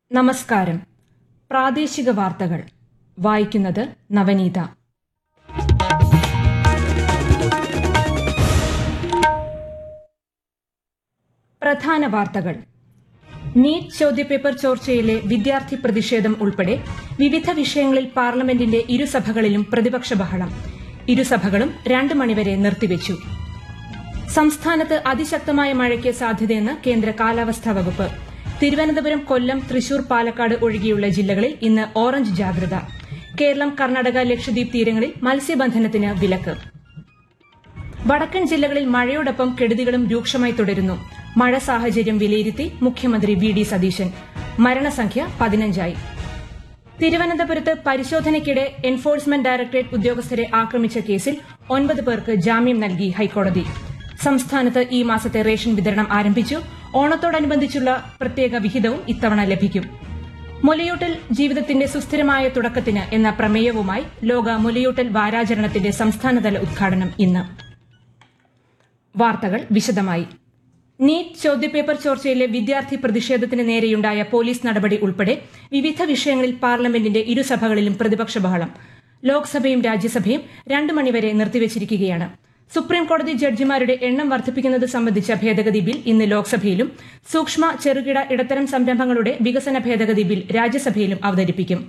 നമസ്കാരം പ്രാദേശിക വാർത്തകൾ വായിക്കുന്നത് നവനീത പ്രധാന വാർത്തകൾ നീറ്റ് ചോദ്യപേപ്പർ ചോർച്ചയിലെ വിദ്യാർത്ഥി പ്രതിഷേധം ഉൾപ്പെടെ വിവിധ വിഷയങ്ങളിൽ പാർലമെന്റിന്റെ ഇരുസഭകളിലും പ്രതിപക്ഷ ബഹളം ഇരുസഭകളും രണ്ട് മണിവരെ നിർത്തിവച്ചു സംസ്ഥാനത്ത് അതിശക്തമായ മഴയ്ക്ക് സാധ്യതയെന്ന് കേന്ദ്ര കാലാവസ്ഥാ വകുപ്പ് തിരുവനന്തപുരം കൊല്ലം തൃശൂർ പാലക്കാട് ഒഴികെയുള്ള ജില്ലകളിൽ ഇന്ന് ഓറഞ്ച് ജാഗ്രത കേരളം കർണാടക ലക്ഷദ്വീപ് തീരങ്ങളിൽ മത്സ്യബന്ധനത്തിന് വിലക്ക് വടക്കൻ ജില്ലകളിൽ മഴയോടൊപ്പം കെടുതികളും രൂക്ഷമായി തുടരുന്നു മഴ സാഹചര്യം വിലയിരുത്തി മുഖ്യമന്ത്രി വി ഡി സതീശൻ മരണസംഖ്യ പതിനഞ്ചായി തിരുവനന്തപുരത്ത് പരിശോധനയ്ക്കിടെ എൻഫോഴ്സ്മെന്റ് ഡയറക്ടറേറ്റ് ഉദ്യോഗസ്ഥരെ ആക്രമിച്ച കേസിൽ ഒൻപത് പേർക്ക് ജാമ്യം നൽകി ഹൈക്കോടതി സംസ്ഥാനത്ത് ഈ മാസത്തെ റേഷൻ വിതരണം ആരംഭിച്ചു ഓണത്തോടനുബന്ധിച്ചുള്ള പ്രത്യേക വിഹിതവും ഇത്തവണ ലഭിക്കും മുലയൂട്ടൽ ജീവിതത്തിന്റെ സുസ്ഥിരമായ തുടക്കത്തിന് എന്ന പ്രമേയവുമായി ലോക മുലയൂട്ടൽ വാരാചരണത്തിന്റെ സംസ്ഥാനതല ഉദ്ഘാടനം ഇന്ന് വാർത്തകൾ വിശദമായി നീറ്റ് ചോദ്യപേപ്പർ ചോർച്ചയിലെ വിദ്യാർത്ഥി പ്രതിഷേധത്തിന് നേരെയുണ്ടായ പോലീസ് നടപടി ഉൾപ്പെടെ വിവിധ വിഷയങ്ങളിൽ പാർലമെന്റിന്റെ ഇരുസഭകളിലും പ്രതിപക്ഷ ബഹളം ലോക്സഭയും രാജ്യസഭയും രണ്ട് മണിവരെ നിർത്തിവച്ചിരിക്കുകയാണ് സുപ്രീം കോടതി ജഡ്ജിമാരുടെ എണ്ണം വർദ്ധിപ്പിക്കുന്നത് സംബന്ധിച്ച ഭേദഗതി ബിൽ ഇന്ന് ലോക്സഭയിലും സൂക്ഷ്മ ചെറുകിട ഇടത്തരം സംരംഭങ്ങളുടെ വികസന ഭേദഗതി ബിൽ രാജ്യസഭയിലും അവതരിപ്പിക്കും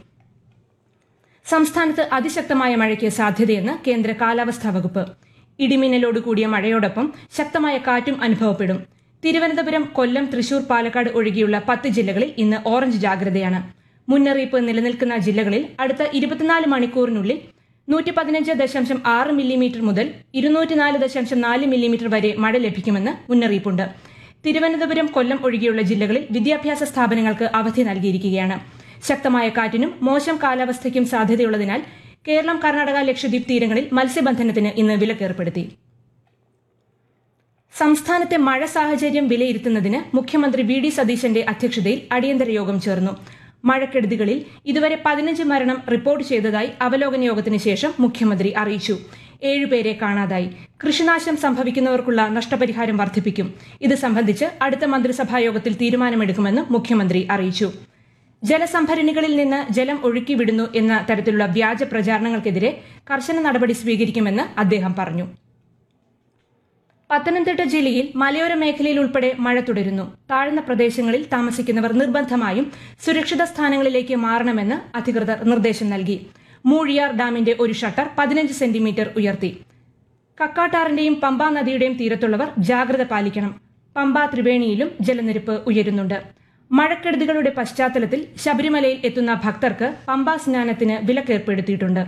സംസ്ഥാനത്ത് അതിശക്തമായ മഴയ്ക്ക് സാധ്യതയെന്ന് കേന്ദ്ര കാലാവസ്ഥാ വകുപ്പ് ഇടിമിന്നലോട് കൂടിയ മഴയോടൊപ്പം ശക്തമായ കാറ്റും അനുഭവപ്പെടും തിരുവനന്തപുരം കൊല്ലം തൃശൂർ പാലക്കാട് ഒഴികെയുള്ള പത്ത് ജില്ലകളിൽ ഇന്ന് ഓറഞ്ച് ജാഗ്രതയാണ് മുന്നറിയിപ്പ് നിലനിൽക്കുന്ന ജില്ലകളിൽ അടുത്ത ഇരുപത്തിനാല് മണിക്കൂറിനുള്ളിൽ നൂറ്റി പതിനഞ്ച് ദശാംശം ആറ് മില്ലിമീറ്റർ മുതൽ ഇരുന്നൂറ്റിനാല് ദശാംശം നാല് മില്ലിമീറ്റർ വരെ മഴ ലഭിക്കുമെന്ന് മുന്നറിയിപ്പുണ്ട് തിരുവനന്തപുരം കൊല്ലം ഒഴികെയുള്ള ജില്ലകളിൽ വിദ്യാഭ്യാസ സ്ഥാപനങ്ങൾക്ക് അവധി നൽകിയിരിക്കുകയാണ് ശക്തമായ കാറ്റിനും മോശം കാലാവസ്ഥയ്ക്കും സാധ്യതയുള്ളതിനാൽ കേരളം കർണാടക ലക്ഷദ്വീപ് തീരങ്ങളിൽ മത്സ്യബന്ധനത്തിന് ഇന്ന് വിലക്കേർപ്പെടുത്തി സംസ്ഥാനത്തെ മഴ സാഹചര്യം വിലയിരുത്തുന്നതിന് മുഖ്യമന്ത്രി വി ഡി സതീശന്റെ അധ്യക്ഷതയിൽ അടിയന്തര യോഗം ചേർന്നു മഴക്കെടുതികളിൽ ഇതുവരെ പതിനഞ്ച് മരണം റിപ്പോർട്ട് ചെയ്തതായി അവലോകന യോഗത്തിന് ശേഷം മുഖ്യമന്ത്രി അറിയിച്ചു ഏഴുപേരെ കാണാതായി കൃഷിനാശം സംഭവിക്കുന്നവർക്കുള്ള നഷ്ടപരിഹാരം വർദ്ധിപ്പിക്കും ഇത് സംബന്ധിച്ച് അടുത്ത മന്ത്രിസഭാ യോഗത്തിൽ തീരുമാനമെടുക്കുമെന്ന് മുഖ്യമന്ത്രി അറിയിച്ചു ജലസംഭരണികളിൽ നിന്ന് ജലം ഒഴുക്കിവിടുന്നു എന്ന തരത്തിലുള്ള വ്യാജ പ്രചാരണങ്ങൾക്കെതിരെ കർശന നടപടി സ്വീകരിക്കുമെന്ന് അദ്ദേഹം പറഞ്ഞു പത്തനംതിട്ട ജില്ലയിൽ മലയോര മേഖലയിൽ ഉൾപ്പെടെ മഴ തുടരുന്നു താഴ്ന്ന പ്രദേശങ്ങളിൽ താമസിക്കുന്നവർ നിർബന്ധമായും സുരക്ഷിത സ്ഥാനങ്ങളിലേക്ക് മാറണമെന്ന് അധികൃതർ നിർദ്ദേശം നൽകി മൂഴിയാർ ഡാമിന്റെ ഒരു ഷട്ടർ പതിനഞ്ച് സെന്റിമീറ്റർ ഉയർത്തി കക്കാട്ടാറിന്റെയും പമ്പാ നദിയുടെയും തീരത്തുള്ളവർ ജാഗ്രത പാലിക്കണം പമ്പ ത്രിവേണിയിലും ജലനിരപ്പ് ഉയരുന്നുണ്ട് മഴക്കെടുതികളുടെ പശ്ചാത്തലത്തിൽ ശബരിമലയിൽ എത്തുന്ന ഭക്തർക്ക് പമ്പാ സ്നാനത്തിന് വിലക്കേർപ്പെടുത്തിയിട്ടുണ്ട്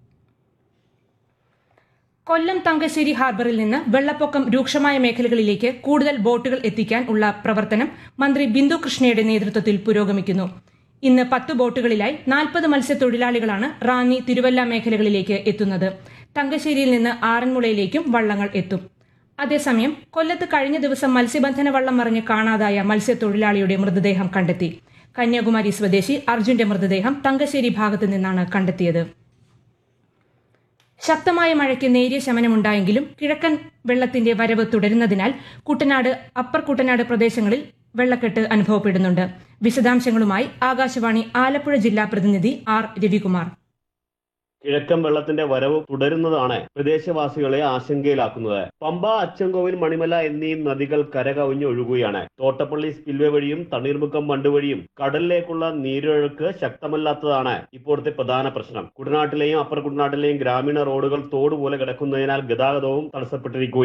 കൊല്ലം തങ്കശ്ശേരി ഹാർബറിൽ നിന്ന് വെള്ളപ്പൊക്കം രൂക്ഷമായ മേഖലകളിലേക്ക് കൂടുതൽ ബോട്ടുകൾ എത്തിക്കാൻ ഉള്ള പ്രവർത്തനം മന്ത്രി ബിന്ദു കൃഷ്ണയുടെ നേതൃത്വത്തിൽ പുരോഗമിക്കുന്നു ഇന്ന് പത്ത് ബോട്ടുകളിലായി നാൽപ്പത് മത്സ്യത്തൊഴിലാളികളാണ് റാന്നി തിരുവല്ല മേഖലകളിലേക്ക് എത്തുന്നത് തങ്കശ്ശേരിയിൽ നിന്ന് ആറന്മുളയിലേക്കും വള്ളങ്ങൾ എത്തും അതേസമയം കൊല്ലത്ത് കഴിഞ്ഞ ദിവസം മത്സ്യബന്ധന വള്ളം മറിഞ്ഞ് കാണാതായ മത്സ്യത്തൊഴിലാളിയുടെ മൃതദേഹം കണ്ടെത്തി കന്യാകുമാരി സ്വദേശി അർജുന്റെ മൃതദേഹം തങ്കശ്ശേരി ഭാഗത്തു നിന്നാണ് കണ്ടെത്തിയത് ശക്തമായ മഴയ്ക്ക് നേരിയ ശമനമുണ്ടായെങ്കിലും കിഴക്കൻ വെള്ളത്തിന്റെ വരവ് തുടരുന്നതിനാൽ കുട്ടനാട് അപ്പർ കുട്ടനാട് പ്രദേശങ്ങളിൽ വെള്ളക്കെട്ട് അനുഭവപ്പെടുന്നുണ്ട് വിശദാംശങ്ങളുമായി ആകാശവാണി ആലപ്പുഴ ജില്ലാ പ്രതിനിധി ആർ രവികുമാർ കിഴക്കൻ വെള്ളത്തിന്റെ വരവ് തുടരുന്നതാണ് പ്രദേശവാസികളെ ആശങ്കയിലാക്കുന്നത് പമ്പ അച്ചൻകോവിൽ മണിമല എന്നീ നദികൾ കരകവിഞ്ഞ് ഒഴുകുകയാണ് തോട്ടപ്പള്ളി സ്പിൽവേ വഴിയും തണ്ണീർമുക്കം ബണ്ട് വഴിയും കടലിലേക്കുള്ള നീരൊഴുക്ക് ശക്തമല്ലാത്തതാണ് ഇപ്പോഴത്തെ പ്രധാന പ്രശ്നം കുട്ടനാട്ടിലെയും അപ്പർ കുട്ടനാട്ടിലെയും ഗ്രാമീണ റോഡുകൾ തോട് പോലെ കിടക്കുന്നതിനാൽ ഗതാഗതവും തടസ്സപ്പെട്ടിരിക്കുകയാണ്